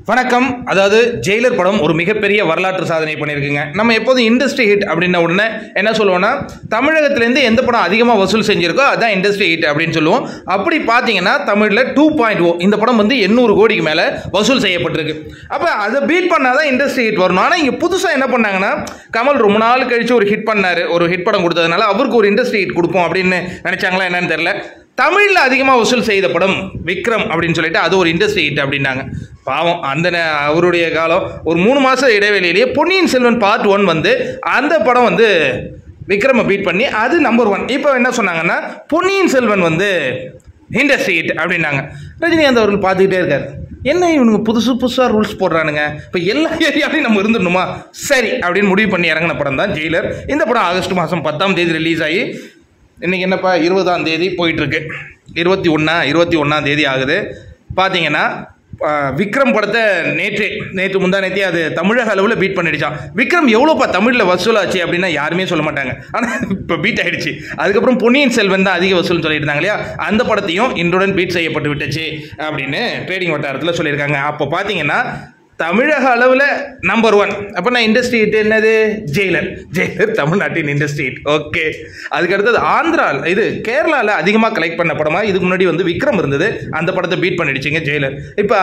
வணக்கம் அதாவது ஜெயிலர் படம் ஒரு மிகப்பெரிய வரலாற்று சாதனை பண்ணியிருக்குங்க நம்ம எப்போதும் இண்டஸ்ட்ரி ஹிட் அப்படின்ன உடனே என்ன சொல்லுவோம்னா தமிழகத்திலேருந்து எந்த படம் அதிகமாக வசூல் செஞ்சிருக்கோ அதான் இண்டஸ்ட்ரி ஹிட் அப்படின்னு சொல்லுவோம் அப்படி பார்த்தீங்கன்னா தமிழில் டூ பாயிண்ட் ஓ இந்த படம் வந்து எண்ணூறு கோடிக்கு மேலே வசூல் செய்யப்பட்டிருக்கு அப்போ அதை பீட் பண்ணால் தான் இண்டஸ்ட்ரி ஹிட் வரணும் ஆனால் இங்கே புதுசாக என்ன பண்ணாங்கன்னா கமல் ரொம்ப நாள் கழிச்சு ஒரு ஹிட் பண்ணார் ஒரு ஹிட் படம் கொடுத்ததுனால அவருக்கு ஒரு இண்டஸ்ட்ரி ஹிட் கொடுப்போம் அப்படின்னு நினச்சாங்களா என்னன்னு தெரில தமிழில் அதிகமாக வசூல் செய்த படம் விக்ரம் அப்படின்னு சொல்லிட்டு அது ஒரு இண்டஸ்ட்ரி ஹிட் அப்படின்னாங்க பாவம் அந்த நே- அவருடைய காலம் ஒரு மூணு மாதம் இடைவெளியிலேயே பொன்னியின் செல்வன் பார்ட் ஒன் வந்து அந்த படம் வந்து விக்ரமை பீட் பண்ணி அது நம்பர் ஒன் இப்போ என்ன சொன்னாங்கன்னா பொன்னியின் செல்வன் வந்து இண்டஸ்ட்ரி ஹிட் அப்படின்னாங்க ரஜினிகாந்த் அவர்கள் பார்த்துக்கிட்டே இருக்காரு என்ன இவனுங்க புதுசு புதுசாக ரூல்ஸ் போடுறானுங்க இப்போ எல்லா ஏரியாலையும் நம்ம இருந்துடணுமா சரி அப்படின்னு முடிவு பண்ணி இறங்கின படம் தான் ஜெயிலர் இந்த படம் ஆகஸ்ட் மாதம் பத்தாம் தேதி ரிலீஸ் ஆகி இன்றைக்கி என்னப்பா இருபதாம் தேதி போயிட்டுருக்கு இருபத்தி ஒன்றா இருபத்தி ஒன்றாம் தேதி ஆகுது பார்த்தீங்கன்னா ஆ, விக்ரம் படத்தை நேற்று நேற்று முந்தா நேற்றே அது தமிழக அளவில் பீட் பண்ணிடுச்சான் விக்ரம் எவ்வளோப்பா தமிழில் வசூலாச்சு அப்படின்னா யாருமே சொல்ல மாட்டாங்க ஆனால் இப்போ பீட் ஆயிடுச்சு அதுக்கப்புறம் பொன்னியின் செல்வன் தான் அதிக வசூல் சொல்லிட்டு இருந்தாங்க இல்லையா அந்த படத்தையும் இன்றுடன் பீட் செய்யப்பட்டு விட்டுச்சு அப்படின்னு ட்ரேடிங் வட்டாரத்தில் சொல்லியிருக்காங்க அப்போ பார்த்தீங்கன்னா தமிழக அளவில் நம்பர் ஒன் அப்போ நான் இண்டஸ்ட்ரி ஹிட் என்னது ஜெயிலர் ஜெயிலர் தமிழ்நாட்டின் இண்டஸ்ட்ரி ஹிட் ஓகே அதுக்கு அடுத்தது ஆந்திரா இது கேரளாவில் அதிகமாக கலெக்ட் பண்ண படமா இதுக்கு முன்னாடி வந்து விக்ரம் இருந்தது அந்த படத்தை பீட் பண்ணிடுச்சிங்க ஜெயிலர் இப்போ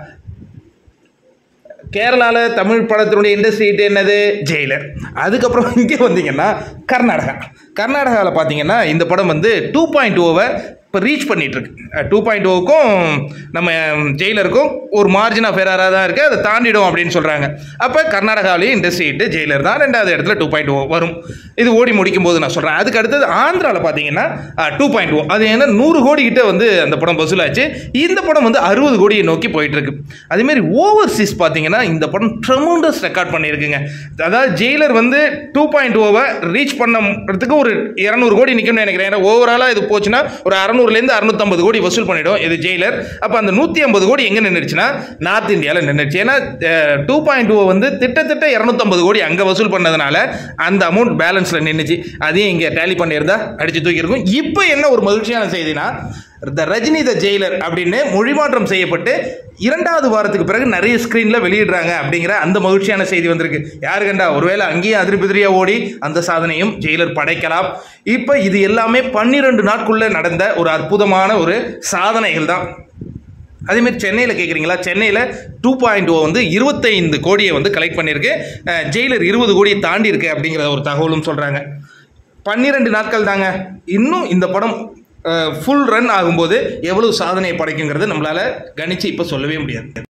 கேரளாவில் தமிழ் படத்தினுடைய இண்டஸ்ட்ரி ஹிட் என்னது ஜெயிலர் அதுக்கப்புறம் இங்கே வந்தீங்கன்னா கர்நாடகா கர்நாடகாவில் பார்த்தீங்கன்னா இந்த படம் வந்து டூ பாயிண்ட் ஓவை இப்போ ரீச் பண்ணிட்டு இருக்கு டூ பாயிண்ட் ஓவுக்கும் நம்ம ஜெயிலருக்கும் ஒரு மார்ஜின் ஆஃப் எரராக தான் இருக்குது அதை தாண்டிடும் அப்படின்னு சொல்கிறாங்க அப்போ கர்நாடகாவிலேயும் இண்டஸ்ட்ரி ஹிட்டு ஜெயிலர் தான் ரெண்டாவது இடத்துல டூ பாயிண்ட் ஓ வரும் இது ஓடி முடிக்கும் போது நான் சொல்கிறேன் அதுக்கு அடுத்தது ஆந்திராவில் பார்த்தீங்கன்னா டூ பாயிண்ட் ஓ அது ஏன்னா நூறு கோடி கிட்ட வந்து அந்த படம் வசூலாச்சு இந்த படம் வந்து அறுபது கோடியை நோக்கி போயிட்டு இருக்கு அதேமாரி ஓவர்சீஸ் பார்த்தீங்கன்னா இந்த படம் ட்ரெமோண்டஸ் ரெக்கார்ட் பண்ணியிருக்குங்க அதாவது ஜெயிலர் வந்து டூ பாயிண்ட் ஓவை ரீச் பண்ணுறதுக்கு ஒரு இரநூறு கோடி நிற்கும்னு நினைக்கிறேன் ஏன்னா ஓவராலாக இது போச்சுன்னா ஒரு அறநூறுலேருந்து அறுநூத்தம்பது கோடி வசூல் பண்ணிடும் இது ஜெயிலர் அப்போ அந்த நூற்றி ஐம்பது கோடி எங்கே நின்றுச்சுன்னா நார்த் இந்தியாவில் நின்றுச்சு ஏன்னா டூ பாயிண்ட் ஓ வந்து திட்டத்தட்ட இரநூத்தம்பது கோடி அங்கே வசூல் பண்ணதுனால அந்த அமௌண்ட் பேலன்ஸில் நின்றுச்சு அதையும் இங்கே டேலி பண்ணியிருந்தா அடித்து தூக்கியிருக்கும் இப்போ என்ன ஒரு மகிழ்ச்சியான செய்தினா த ரஜினி த ஜெயிலர் அப்படின்னு மொழிமாற்றம் செய்யப்பட்டு இரண்டாவது வாரத்துக்கு பிறகு நிறைய ஸ்க்ரீனில் வெளியிடுறாங்க அப்படிங்கிற அந்த மகிழ்ச்சியான செய்தி வந்திருக்கு யாரு கண்டா ஒருவேளை அங்கேயும் அதிரிபிதிரியா ஓடி அந்த சாதனையும் ஜெயிலர் படைக்கலாம் இப்போ இது எல்லாமே பன்னிரெண்டு நாட்குள்ளே நடந்த ஒரு அற்புதமான ஒரு சாதனைகள் தான் அதேமாதிரி சென்னையில் கேட்குறீங்களா சென்னையில் டூ பாயிண்ட் ஓ வந்து இருபத்தைந்து கோடியை வந்து கலெக்ட் பண்ணியிருக்கு அஹ், ஜெயிலர் இருபது கோடியை தாண்டி இருக்கு அப்படிங்கிற ஒரு தகவலும் சொல்கிறாங்க பன்னிரெண்டு நாட்கள் தாங்க இன்னும் இந்த படம் ஃபுல் ரன் ஆகும்போது எவ்வளவு சாதனையை படைக்குங்கிறது நம்மளால் கணிச்சு இப்போ சொல்லவே முடியாது